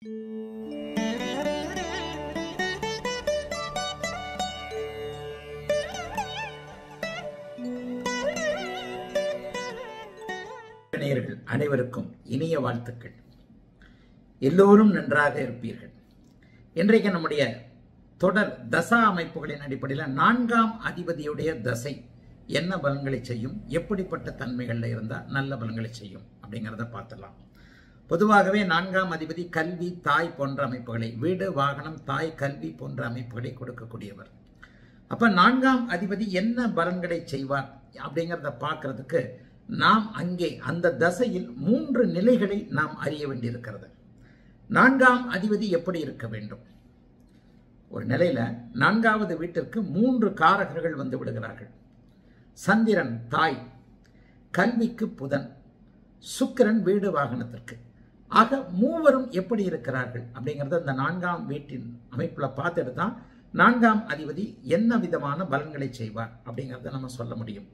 நேயர்கள் அனைவருக்கும் இனிய வாழ்த்துக்கள் எல்லோரும் நன்றாக இருப்பீர்கள் இன்றைக்கு நம்முடைய தொடர் தசா அமைப்புகளின் அடிப்படையில் நான்காம் அதிபதியுடைய தசை என்ன பலன்களை செய்யும் எப்படிப்பட்ட தன்மைகளில் இருந்தால் நல்ல பலன்களை செய்யும் அப்படிங்கிறத பார்த்துடலாம் பொதுவாகவே நான்காம் அதிபதி கல்வி தாய் போன்ற அமைப்புகளை வீடு வாகனம் தாய் கல்வி போன்ற அமைப்புகளை கொடுக்கக்கூடியவர் அப்ப நான்காம் அதிபதி என்ன பலன்களை செய்வார் அப்படிங்கிறத பார்க்கறதுக்கு நாம் அங்கே அந்த தசையில் மூன்று நிலைகளை நாம் அறிய வேண்டியிருக்கிறது நான்காம் அதிபதி எப்படி இருக்க வேண்டும் ஒரு நிலையில நான்காவது வீட்டிற்கு மூன்று காரகர்கள் வந்து விடுகிறார்கள் சந்திரன் தாய் கல்விக்கு புதன் சுக்கிரன் வீடு வாகனத்திற்கு ஆக மூவரும் எப்படி இருக்கிறார்கள் அப்படிங்கிறத இந்த நான்காம் வீட்டின் அமைப்புல பார்த்துட்டு தான் நான்காம் அதிபதி என்ன விதமான பலன்களை செய்வார் அப்படிங்கிறத நம்ம சொல்ல முடியும்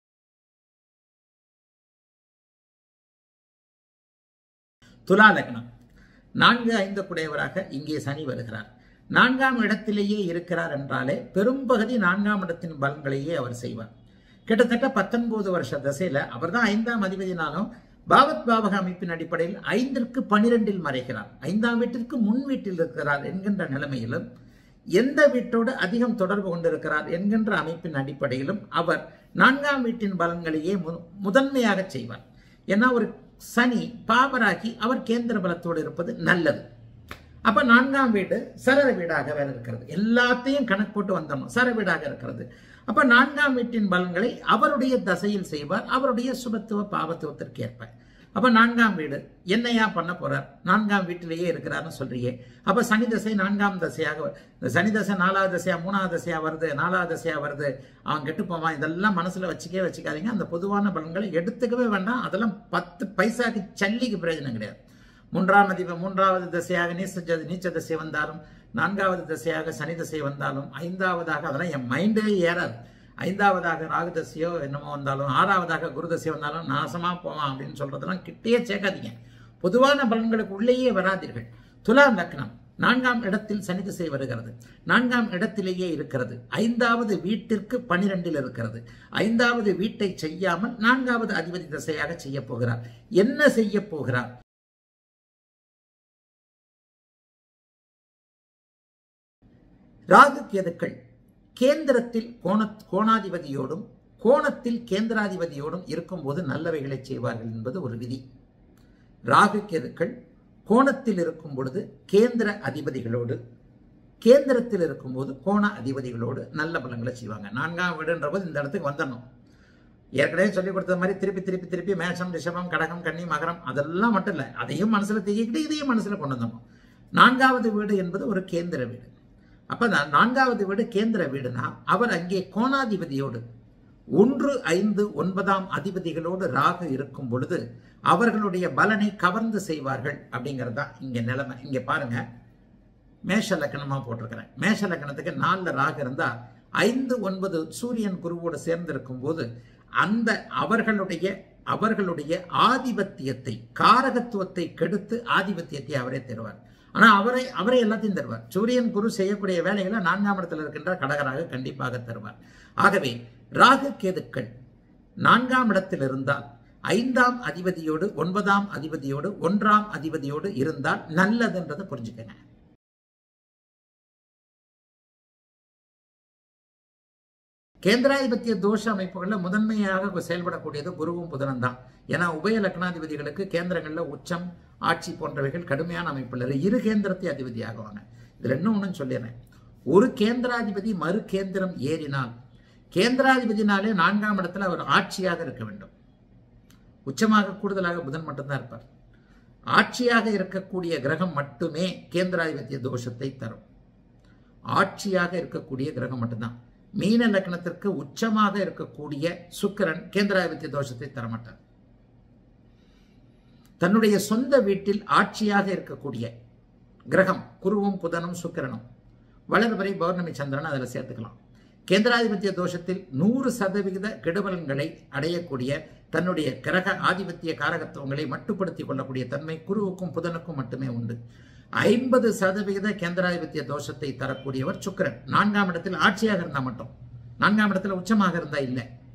துலா லக்னம் நான்கு ஐந்து குடையவராக இங்கே சனி வருகிறார் நான்காம் இடத்திலேயே இருக்கிறார் என்றாலே பெரும்பகுதி நான்காம் இடத்தின் பலன்களையே அவர் செய்வார் கிட்டத்தட்ட பத்தொன்பது வருஷ தசையில அவர் தான் ஐந்தாம் அதிபதினாலும் பாவத் பாவக அமைப்பின் அடிப்படையில் ஐந்திற்கு பனிரெண்டில் மறைகிறார் ஐந்தாம் வீட்டிற்கு முன் வீட்டில் இருக்கிறார் என்கின்ற நிலைமையிலும் எந்த வீட்டோடு அதிகம் தொடர்பு கொண்டிருக்கிறார் என்கின்ற அமைப்பின் அடிப்படையிலும் அவர் நான்காம் வீட்டின் பலன்களையே மு- முதன்மையாக செய்வார் ஏன்னா ஒரு சனி பாவராகி அவர் கேந்திர பலத்தோடு இருப்பது நல்லது அப்ப நான்காம் வீடு சரர வீடாக வேற இருக்கிறது எல்லாத்தையும் கணக்கு போட்டு வந்தோம் சர வீடாக இருக்கிறது அப்ப நான்காம் வீட்டின் பலன்களை அவருடைய தசையில் செய்வார் அவருடைய சுபத்துவ பாவத்துவத்திற்கு ஏற்ப அப்ப நான்காம் வீடு என்னையா பண்ண போறார் நான்காம் வீட்டிலேயே இருக்கிறார்னு சொல்றியே அப்ப சனி தசை நான்காம் தசையாக வ- இந்த சனி தசை நாலாவது தசையா மூணாவது தசையா வருது நாலாவது தசையா வருது அவன் கெட்டு போவான் இதெல்லாம் மனசுல வச்சுக்கவே வச்சுக்காதீங்க அந்த பொதுவான பலன்களை எடுத்துக்கவே வேண்டாம் அதெல்லாம் பத்து பைசாக்கு சல்லிக்கு பிரயோஜனம் கிடையாது மூன்றாம் அதிப மூன்றாவது திசையாக நீச்ச நீச்ச திசை வந்தாலும் நான்காவது திசையாக சனி திசை வந்தாலும் ஐந்தாவதாக அதெல்லாம் என் மைண்டே ஏறாது ஐந்தாவதாக ராகு தசையோ என்னமோ வந்தாலும் ஆறாவதாக குரு தசை வந்தாலும் நாசமா போவான் அப்படின்னு சொல்றதெல்லாம் கிட்டேயே சேர்க்காதீங்க பொதுவான பலன்களுக்கு உள்ளேயே வராதீர்கள் துலாம் லக்னம் நான்காம் இடத்தில் சனி திசை வருகிறது நான்காம் இடத்திலேயே இருக்கிறது ஐந்தாவது வீட்டிற்கு பனிரெண்டில் இருக்கிறது ஐந்தாவது வீட்டை செய்யாமல் நான்காவது அதிபதி திசையாக செய்ய போகிறார் என்ன செய்ய போகிறார் ராகு கேதுக்கள் கேந்திரத்தில் கோண கோணாதிபதியோடும் கோணத்தில் கேந்திராதிபதியோடும் இருக்கும்போது நல்லவைகளை செய்வார்கள் என்பது ஒரு விதி ராகு கேதுக்கள் கோணத்தில் இருக்கும் பொழுது கேந்திர அதிபதிகளோடு கேந்திரத்தில் இருக்கும்போது கோண அதிபதிகளோடு நல்ல பலன்களை செய்வாங்க நான்காம் வீடுன்ற போது இந்த இடத்துக்கு வந்துடணும் ஏற்கனவே சொல்லி கொடுத்த மாதிரி திருப்பி திருப்பி திருப்பி மேஷம் ரிஷபம் கடகம் கன்னி மகரம் அதெல்லாம் மட்டும் இல்லை அதையும் மனசுல தூக்கிக்கிட்டு இதையும் மனசுல கொண்டு வந்தோம் நான்காவது வீடு என்பது ஒரு கேந்திர வீடு அப்ப நான் நான்காவது வீடு கேந்திர வீடுனா அவர் அங்கே கோணாதிபதியோடு ஒன்று ஐந்து ஒன்பதாம் அதிபதிகளோடு ராகு இருக்கும் பொழுது அவர்களுடைய பலனை கவர்ந்து செய்வார்கள் அப்படிங்கிறது தான் இங்க நிலைமை இங்க பாருங்க மேஷ லக்கணமா போட்டிருக்கிறேன் மேஷ லக்கணத்துக்கு நாலுல ராகு இருந்தா ஐந்து ஒன்பது சூரியன் குருவோடு சேர்ந்து இருக்கும் போது அந்த அவர்களுடைய அவர்களுடைய ஆதிபத்தியத்தை காரகத்துவத்தை கெடுத்து ஆதிபத்தியத்தை அவரே தருவார் ஆனா அவரை அவரே எல்லாத்தையும் தருவார் சூரியன் குரு செய்யக்கூடிய வேலைகளை நான்காம் இடத்தில் இருக்கின்ற கடகராக கண்டிப்பாக தருவார் ஆகவே ராகு கேதுக்கள் நான்காம் இடத்தில் இருந்தால் ஐந்தாம் அதிபதியோடு ஒன்பதாம் அதிபதியோடு ஒன்றாம் அதிபதியோடு இருந்தால் நல்லதுன்றதை புரிஞ்சுக்கங்க கேந்திராதிபத்திய தோஷ அமைப்புகளில் முதன்மையாக செயல்படக்கூடியது குருவும் புதனும் தான் ஏன்னா உபய லக்னாதிபதிகளுக்கு கேந்திரங்களில் உச்சம் ஆட்சி போன்றவைகள் கடுமையான அமைப்பில் இருக்கு. இரு கேந்திரத்தை அதிபதியாகுவாங்க இதுல இன்னும் ஒன்றும் சொல்லிடுறேன் ஒரு கேந்திராதிபதி மறு கேந்திரம் ஏறினால் கேந்திராதிபதினாலே நான்காம் இடத்துல அவர் ஆட்சியாக இருக்க வேண்டும் உச்சமாக கூடுதலாக புதன் மட்டும்தான் இருப்பார் ஆட்சியாக இருக்கக்கூடிய கிரகம் மட்டுமே கேந்திராதிபத்திய தோஷத்தை தரும் ஆட்சியாக இருக்கக்கூடிய கிரகம் மட்டும்தான் மீன லக்னத்திற்கு உச்சமாக இருக்கக்கூடிய சுக்கிரன் கேந்திராதிபத்திய தோஷத்தை தரமாட்டார் தன்னுடைய சொந்த வீட்டில் ஆட்சியாக இருக்கக்கூடிய கிரகம் குருவும் புதனும் சுக்கிரனும் வளர்வரை பௌர்ணமி சந்திரன் அதில் சேர்த்துக்கலாம் கேந்திராதிபத்திய தோஷத்தில் நூறு சதவிகித கெடுபலன்களை அடையக்கூடிய தன்னுடைய கிரக ஆதிபத்திய காரகத்துவங்களை மட்டுப்படுத்திக் கொள்ளக்கூடிய தன்மை குருவுக்கும் புதனுக்கும் மட்டுமே உண்டு ஐம்பது சதவிகித கேந்திராதிபத்திய தோஷத்தை தரக்கூடியவர் சுக்கிரன் நான்காம் இடத்தில் ஆட்சியாக இருந்தால் மட்டும் நான்காம் இடத்துல உச்சமாக இருந்தா இல்லை